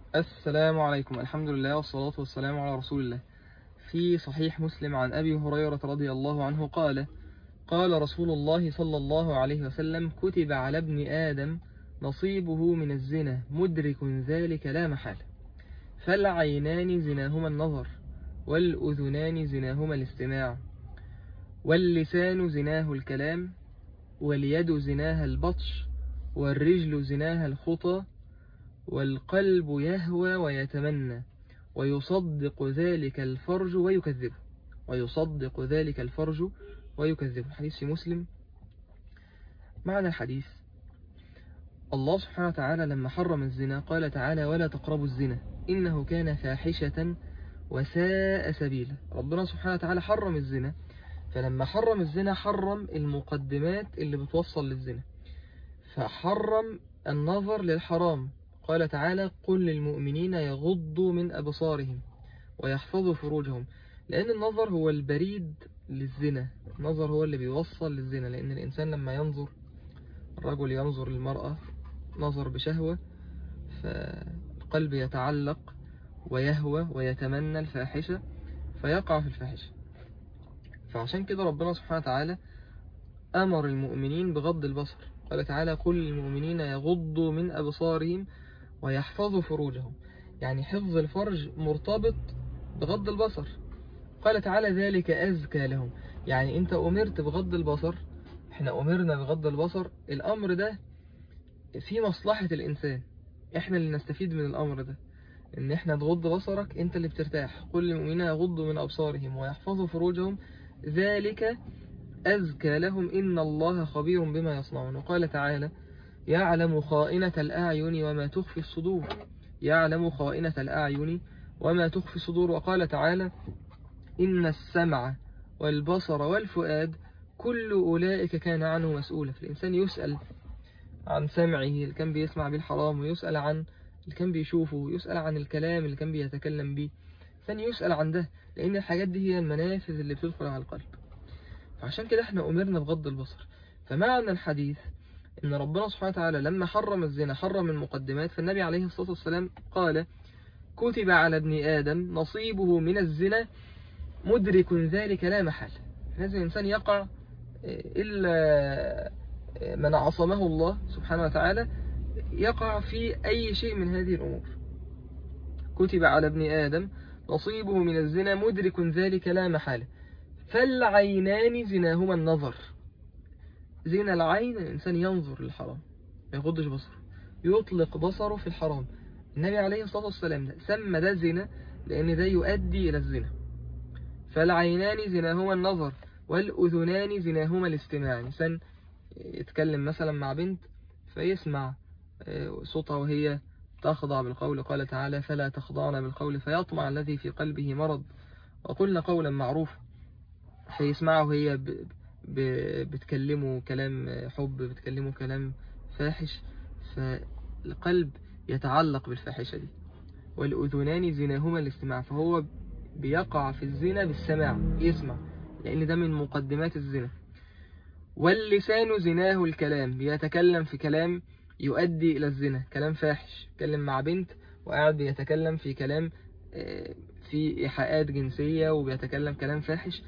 السلام عليكم الحمد لله والصلاة والسلام على رسول الله في صحيح مسلم عن أبي هريرة رضي الله عنه قال قال رسول الله صلى الله عليه وسلم كتب على ابن آدم نصيبه من الزنا مدرك ذلك لا محالة فالعينان زناهما النظر والأذنان زناهما الاستماع واللسان زناه الكلام واليد زناها البطش والرجل زناها الخطى والقلب يهوى ويتمنى ويصدق ذلك الفرج ويكذبه ويصدق ذلك الفرج ويكذبه حديث في مسلم معنى الحديث الله سبحانه وتعالى لما حرم الزنا قال تعالى ولا تقربوا الزنا إنه كان فاحشة وساء سبيلا ربنا سبحانه وتعالى حرم الزنا فلما حرم الزنا حرم المقدمات اللي بتوصل للزنا فحرم النظر للحرام قال تعالى قل للمؤمنين يغضوا من أبصارهم ويحفظوا فروجهم لأن النظر هو البريد للزنا النظر هو اللي بيوصل للزنا لأن الإنسان لما ينظر الرجل ينظر للمرأة نظر بشهوة فالقلب يتعلق ويهوى ويتمنى الفاحشة فيقع في الفاحشة فعشان كده ربنا سبحانه وتعالى أمر المؤمنين بغض البصر قال تعالى قل للمؤمنين يغضوا من أبصارهم ويحفظوا فروجهم يعني حفظ الفرج مرتبط بغض البصر قال تعالى ذلك أزكى لهم يعني أنت أمرت بغض البصر احنا أمرنا بغض البصر الأمر ده في مصلحة الإنسان احنا اللي نستفيد من الأمر ده ان احنا تغض بصرك انت اللي بترتاح قل للمؤمنين يغضوا من أبصارهم ويحفظوا فروجهم ذلك أزكى لهم إن الله خبير بما يصنعون وقال تعالى يعلم خائنة الأعين وما تخفي الصدور يعلم خائنة الأعين وما تخفي الصدور وقال تعالى إن السمع والبصر والفؤاد كل أولئك كان عنه مسؤولا فالإنسان يسأل عن سمعه اللي كان بيسمع بالحرام ويسأل عن اللي كان بيشوفه ويسأل عن الكلام اللي كان بيتكلم به الإنسان يسأل عن ده لأن الحاجات دي هي المنافذ اللي بتدخل على القلب فعشان كده احنا أمرنا بغض البصر فمعنى الحديث إن ربنا سبحانه وتعالى لما حرم الزنا حرم المقدمات فالنبي عليه الصلاة والسلام قال كتب على ابن آدم نصيبه من الزنا مدرك ذلك لا محال لازم الإنسان يقع إلا من عصمه الله سبحانه وتعالى يقع في أي شيء من هذه الأمور كتب على ابن آدم نصيبه من الزنا مدرك ذلك لا محالة فالعينان زناهما النظر زنا العين الإنسان ينظر للحرام ما يغضش بصره يطلق بصره في الحرام النبي عليه الصلاة والسلام ده سمى ده زنا لأن ده يؤدي إلى الزنا فالعينان زناهما النظر والأذنان زناهما الاستماع الإنسان يتكلم مثلا مع بنت فيسمع صوتها وهي تخضع بالقول قال تعالى فلا تخضعن بالقول فيطمع الذي في قلبه مرض وقلنا قولا معروف فيسمعه وهي ب... ب... بتكلمه كلام حب بتكلمه كلام فاحش فالقلب يتعلق بالفاحشة دي والأذنان زناهما الاستماع فهو بيقع في الزنا بالسماع يسمع لأن ده من مقدمات الزنا واللسان زناه الكلام بيتكلم في كلام يؤدي إلى الزنا كلام فاحش يتكلم مع بنت وقاعد بيتكلم في كلام في إيحاءات جنسية وبيتكلم كلام فاحش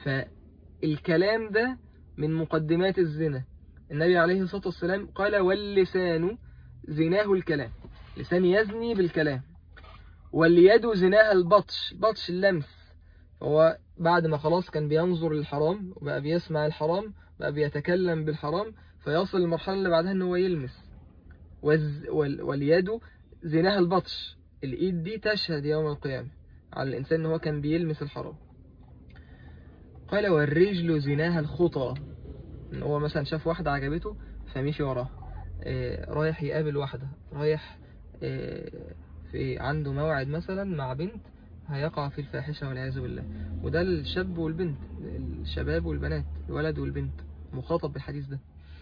فالكلام ده من مقدمات الزنا النبي عليه الصلاة والسلام قال واللسان زناه الكلام لسان يزني بالكلام واليد زناها البطش بطش اللمس هو بعد ما خلاص كان بينظر للحرام وبقى بيسمع الحرام بقى بيتكلم بالحرام فيصل للمرحلة اللي بعدها ان هو يلمس والز وال واليد زناها البطش الايد دي تشهد يوم القيامة على الانسان ان هو كان بيلمس الحرام قال والرجل زناها الخطى ان هو مثلا شاف واحدة عجبته فمشي وراها آه رايح يقابل واحدة رايح آه في عنده موعد مثلا مع بنت هيقع في الفاحشة والعياذ بالله وده الشاب والبنت الشباب والبنات الولد والبنت مخاطب بالحديث ده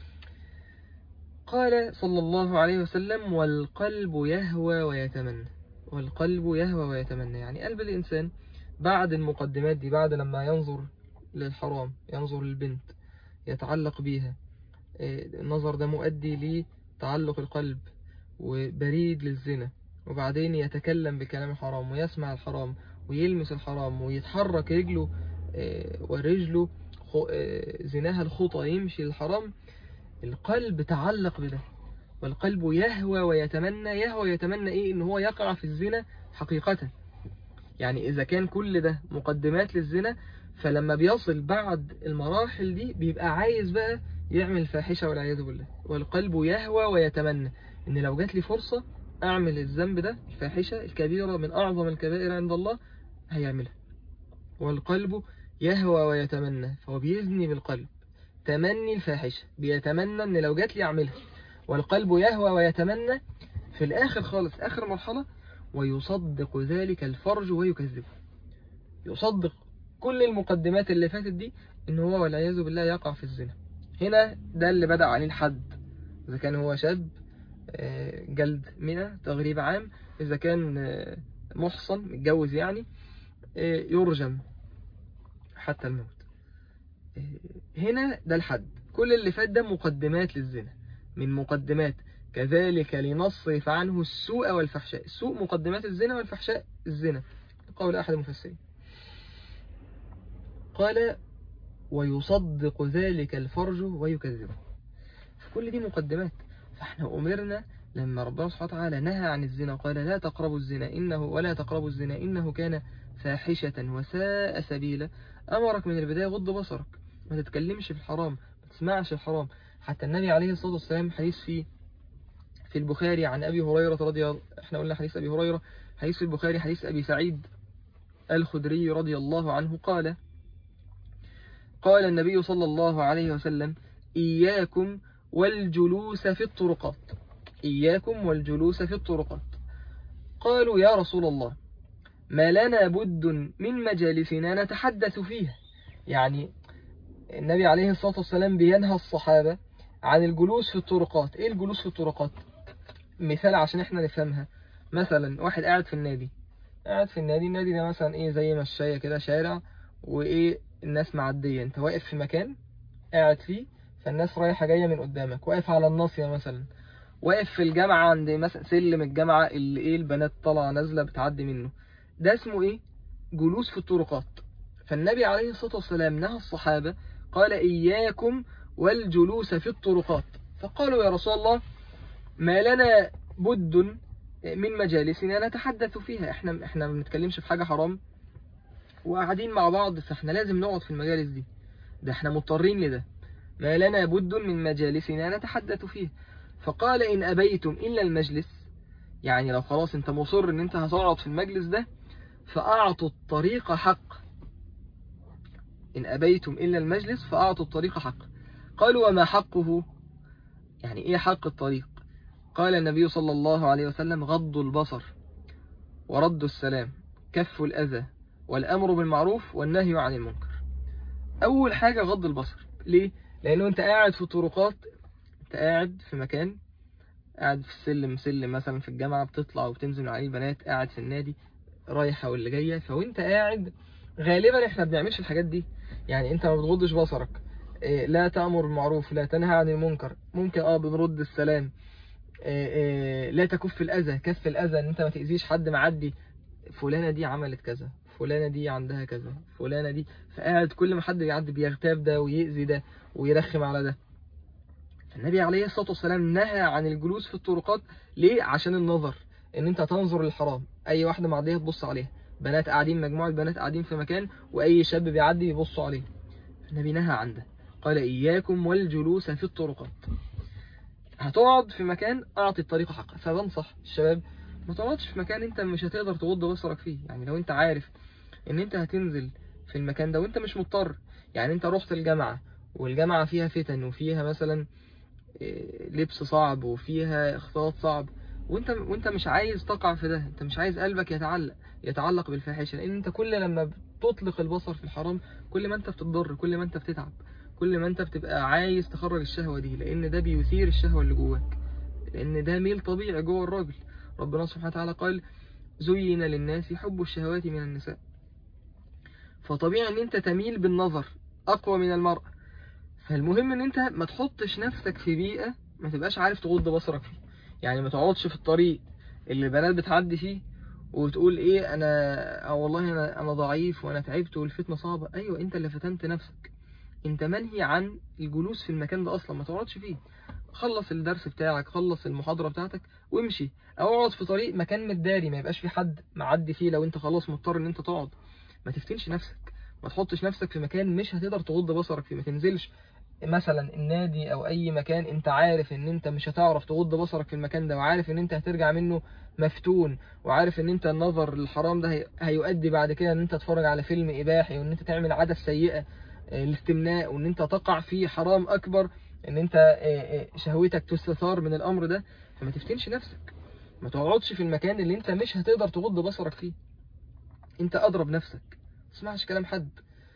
قال صلى الله عليه وسلم والقلب يهوى ويتمنى والقلب يهوى ويتمنى يعني قلب الإنسان بعد المقدمات دي بعد لما ينظر للحرام ينظر للبنت يتعلق بيها النظر ده مؤدي لتعلق القلب وبريد للزنا وبعدين يتكلم بكلام الحرام ويسمع الحرام ويلمس الحرام ويتحرك رجله آه، ورجله خ- آه، زناها الخطى يمشي الحرام القلب تعلق بده والقلب يهوى ويتمنى يهوى ويتمنى ايه ان هو يقع في الزنا حقيقة يعني اذا كان كل ده مقدمات للزنا فلما بيصل بعد المراحل دي بيبقى عايز بقى يعمل فاحشة والعياذ بالله والقلب يهوى ويتمنى ان لو جات لي فرصة اعمل الذنب ده الفاحشة الكبيرة من اعظم الكبائر عند الله هيعملها والقلب يهوى ويتمنى فهو بيزني بالقلب تمني الفاحشة بيتمنى ان لو جات لي اعملها والقلب يهوى ويتمنى في الاخر خالص اخر مرحلة ويصدق ذلك الفرج ويكذبه يصدق كل المقدمات اللي فاتت دي ان هو والعياذ بالله يقع في الزنا هنا ده اللي بدأ عليه الحد اذا كان هو شاب آه، جلد مئة تغريب عام اذا كان آه، محصن متجوز يعني آه، يرجم حتى الموت آه، هنا ده الحد كل اللي فات ده مقدمات للزنا من مقدمات كذلك لنصرف عنه السوء والفحشاء السوء مقدمات الزنا والفحشاء الزنا قول أحد المفسرين قال ويصدق ذلك الفرج ويكذبه فكل دي مقدمات فاحنا أمرنا لما ربنا سبحانه وتعالى نهى عن الزنا قال لا تقربوا الزنا إنه ولا تقربوا الزنا إنه كان فاحشة وساء سبيلا أمرك من البداية غض بصرك ما تتكلمش في الحرام ما تسمعش الحرام حتى النبي عليه الصلاة والسلام حديث في في البخاري عن أبي هريرة رضي الله احنا قلنا حديث أبي هريرة حديث في البخاري حديث أبي سعيد الخدري رضي الله عنه قال قال النبي صلى الله عليه وسلم إياكم والجلوس في الطرقات إياكم والجلوس في الطرقات قالوا يا رسول الله ما لنا بد من مجالسنا نتحدث فيها يعني النبي عليه الصلاة والسلام بينهى الصحابة عن الجلوس في الطرقات ايه الجلوس في الطرقات مثال عشان احنا نفهمها مثلا واحد قاعد في النادي قاعد في النادي النادي ده مثلا ايه زي مشاية كده شارع وايه الناس معدية انت واقف في مكان قاعد فيه فالناس رايحة جاية من قدامك واقف على الناصية مثلا واقف في الجامعة عند مثلا سلم الجامعة اللي ايه البنات طالعة نازلة بتعدي منه ده اسمه ايه جلوس في الطرقات فالنبي عليه الصلاة والسلام نهى الصحابة قال إياكم والجلوس في الطرقات فقالوا يا رسول الله ما لنا بد من مجالسنا نتحدث فيها احنا احنا ما بنتكلمش في حاجة حرام وقاعدين مع بعض فاحنا لازم نقعد في المجالس دي ده احنا مضطرين لده ما لنا بد من مجالسنا نتحدث فيه فقال إن أبيتم إلا المجلس يعني لو خلاص انت مصر ان انت هتقعد في المجلس ده فأعطوا الطريق حق إن أبيتم إلا المجلس فأعطوا الطريق حق قالوا وما حقه يعني إيه حق الطريق قال النبي صلى الله عليه وسلم غض البصر ورد السلام كف الأذى والأمر بالمعروف والنهي عن المنكر أول حاجة غض البصر ليه؟ لأنه أنت قاعد في طرقات أنت قاعد في مكان قاعد في السلم سلم مثلا في الجامعة بتطلع وبتنزل من عليه البنات قاعد في النادي رايحة واللي جاية فوانت قاعد غالبا احنا بنعملش الحاجات دي يعني انت ما بتغضش بصرك إيه، لا تأمر بالمعروف لا تنهى عن المنكر ممكن اه بنرد السلام إيه، إيه، لا تكف الأذى كف الأذى ان انت ما تأذيش حد معدي فلانة دي عملت كذا فلانة دي عندها كذا فلانة دي فقاعد كل ما حد يعدي بيغتاب ده ويأذي ده ويرخم على ده النبي عليه الصلاة والسلام نهى عن الجلوس في الطرقات ليه؟ عشان النظر ان انت تنظر للحرام اي واحدة معدية تبص عليها بنات قاعدين مجموعة بنات قاعدين في مكان واي شاب بيعدي يبصوا عليه النبي نهى عن ده قال اياكم والجلوس في الطرقات هتقعد في مكان اعطي الطريق حقه فبنصح الشباب ما تقعدش في مكان انت مش هتقدر تغض بصرك فيه يعني لو انت عارف ان انت هتنزل في المكان ده وانت مش مضطر يعني انت رحت الجامعة والجامعة فيها فتن وفيها مثلا إيه، لبس صعب وفيها اختلاط صعب وانت وانت مش عايز تقع في ده انت مش عايز قلبك يتعلق يتعلق بالفاحشه لان انت كل لما بتطلق البصر في الحرام كل ما انت بتضر كل ما انت بتتعب كل ما انت بتبقى عايز تخرج الشهوه دي لان ده بيثير الشهوه اللي جواك لان ده ميل طبيعي جوه الراجل ربنا سبحانه وتعالى قال زين للناس حب الشهوات من النساء فطبيعي ان انت تميل بالنظر اقوى من المرأة فالمهم ان انت ما تحطش نفسك في بيئة ما تبقاش عارف تغض بصرك فيه يعني ما تقعدش في الطريق اللي البنات بتعدي فيه وتقول ايه انا اه والله انا انا ضعيف وانا تعبت والفتنه صعبه ايوه انت اللي فتنت نفسك انت منهي عن الجلوس في المكان ده اصلا ما تقعدش فيه خلص الدرس بتاعك خلص المحاضره بتاعتك وامشي او اقعد في طريق مكان متداري ما يبقاش في حد معدي فيه لو انت خلاص مضطر ان انت تقعد ما تفتنش نفسك ما تحطش نفسك في مكان مش هتقدر تغض بصرك فيه ما تنزلش مثلا النادي او اي مكان انت عارف ان انت مش هتعرف تغض بصرك في المكان ده وعارف ان انت هترجع منه مفتون وعارف ان انت النظر للحرام ده هي- هيؤدي بعد كده ان انت تتفرج على فيلم اباحي وان انت تعمل عادة سيئة آه، الاستمناء وان انت تقع في حرام اكبر ان انت آه، آه، شهوتك تستثار من الامر ده فما تفتنش نفسك ما تقعدش في المكان اللي انت مش هتقدر تغض بصرك فيه انت اضرب نفسك ما تسمعش كلام حد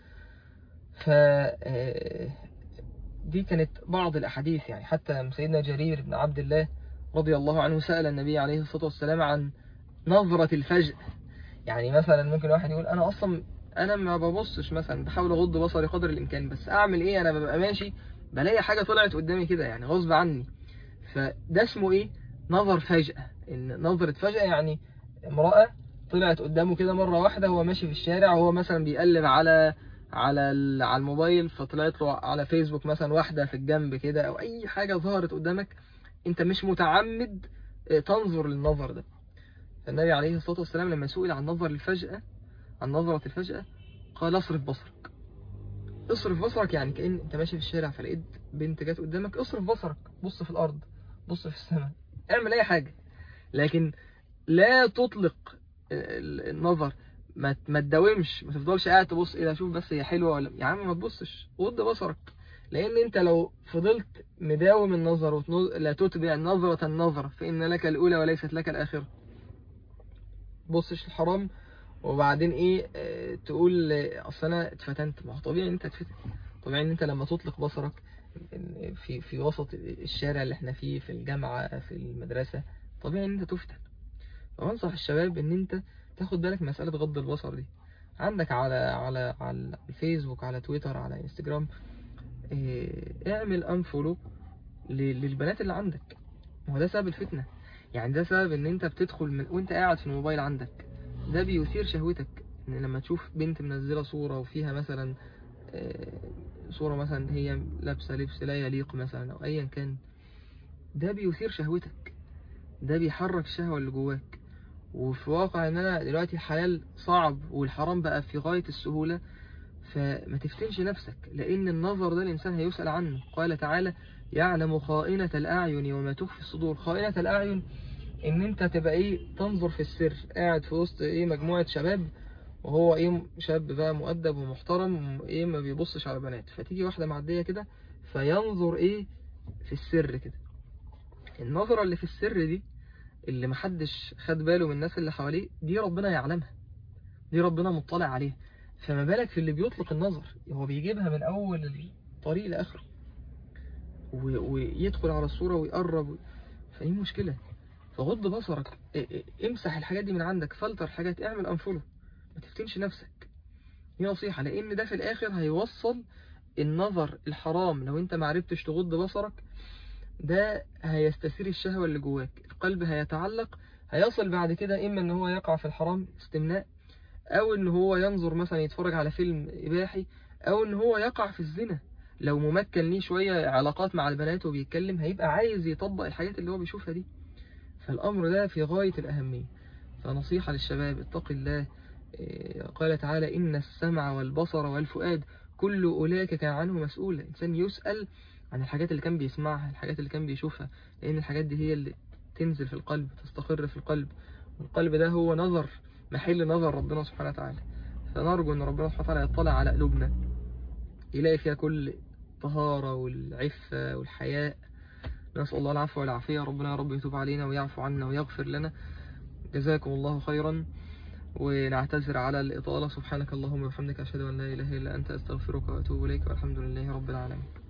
ف آه، دي كانت بعض الأحاديث يعني حتى سيدنا جرير بن عبد الله رضي الله عنه سأل النبي عليه الصلاة والسلام عن نظرة الفجأة يعني مثلا ممكن واحد يقول أنا أصلا أنا ما ببصش مثلا بحاول أغض بصري قدر الإمكان بس أعمل إيه أنا ببقى ماشي بلاقي حاجة طلعت قدامي كده يعني غصب عني فده اسمه إيه نظر فجأة إن نظرة فجأة يعني امرأة طلعت قدامه كده مرة واحدة هو ماشي في الشارع وهو مثلا بيقلب على على ال- على الموبايل فطلعت له على فيسبوك مثلا واحدة في الجنب كده او اي حاجة ظهرت قدامك انت مش متعمد آه، تنظر للنظر ده فالنبي عليه الصلاة والسلام لما سئل عن نظر الفجأة عن نظرة الفجأة قال اصرف بصرك اصرف بصرك يعني كأن انت ماشي في الشارع فلقيت بنت جت قدامك اصرف بصرك بص في الارض بص في السماء اعمل اي حاجة لكن لا تطلق ال- النظر ما ما تداومش ما تفضلش قاعد تبص ايه ده اشوف بس هي حلوه ولا يا عم ما تبصش غض بصرك لان انت لو فضلت مداوم النظر وتنظ... لا تتبع نظرة النظر فان لك الاولى وليست لك الاخره بصش الحرام وبعدين ايه آه، تقول آه، اصل انا اتفتنت ما هو طبيعي ان انت تتفتن طبيعي ان انت لما تطلق بصرك إن في في وسط الشارع اللي احنا فيه في الجامعه في المدرسه طبيعي ان انت تفتن وانصح الشباب ان انت تاخد بالك من مسألة غض البصر دي عندك على على على الفيسبوك على تويتر على انستجرام إيه، اعمل انفولو للبنات اللي عندك ما هو ده سبب الفتنة يعني ده سبب ان انت بتدخل من وانت قاعد في الموبايل عندك ده بيثير شهوتك ان لما تشوف بنت منزلة صورة وفيها مثلا آه، صورة مثلا هي لابسة لبس لا يليق مثلا او ايا كان ده بيثير شهوتك ده بيحرك الشهوة اللي جواك وفي واقع ان انا دلوقتي الحلال صعب والحرام بقى في غاية السهولة فما تفتنش نفسك لان النظر ده الانسان هيسأل عنه قال تعالى يعلم خائنة الاعين وما تخفي الصدور خائنة الاعين ان انت تبقى ايه تنظر في السر قاعد في وسط ايه مجموعة شباب وهو ايه شاب بقى مؤدب ومحترم ايه ما بيبصش على بنات فتيجي واحدة معدية كده فينظر ايه في السر كده النظرة اللي في السر دي اللي محدش خد باله من الناس اللي حواليه دي ربنا يعلمها دي ربنا مطلع عليها فما بالك في اللي بيطلق النظر هو بيجيبها من اول الطريق لاخره و- ويدخل على الصورة ويقرب فدي مشكلة فغض بصرك ا- ا- امسح الحاجات دي من عندك فلتر حاجات اعمل انفولو ما تفتنش نفسك دي نصيحة لان ده في الاخر هيوصل النظر الحرام لو انت معرفتش تغض بصرك ده هيستثير الشهوة اللي جواك القلب هيتعلق هيصل بعد كده إما إن هو يقع في الحرام استمناء أو إن هو ينظر مثلا يتفرج على فيلم إباحي أو إن هو يقع في الزنا لو ممكن ليه شوية علاقات مع البنات وبيتكلم هيبقى عايز يطبق الحاجات اللي هو بيشوفها دي فالأمر ده في غاية الأهمية فنصيحة للشباب اتق الله إيه، قال تعالى إن السمع والبصر والفؤاد كل أولئك كان عنه مسؤول الإنسان يسأل عن الحاجات اللي كان بيسمعها الحاجات اللي كان بيشوفها لأن الحاجات دي هي اللي تنزل في القلب تستقر في القلب والقلب ده هو نظر محل نظر ربنا سبحانه وتعالى فنرجو أن ربنا سبحانه وتعالى يطلع على قلوبنا يلاقي فيها كل الطهارة والعفة والحياء نسأل الله العفو والعافية ربنا يا رب يتوب علينا ويعفو عنا ويغفر لنا جزاكم الله خيرا ونعتذر على الإطالة سبحانك اللهم وبحمدك أشهد أن لا إله إلا أنت أستغفرك وأتوب إليك والحمد لله رب العالمين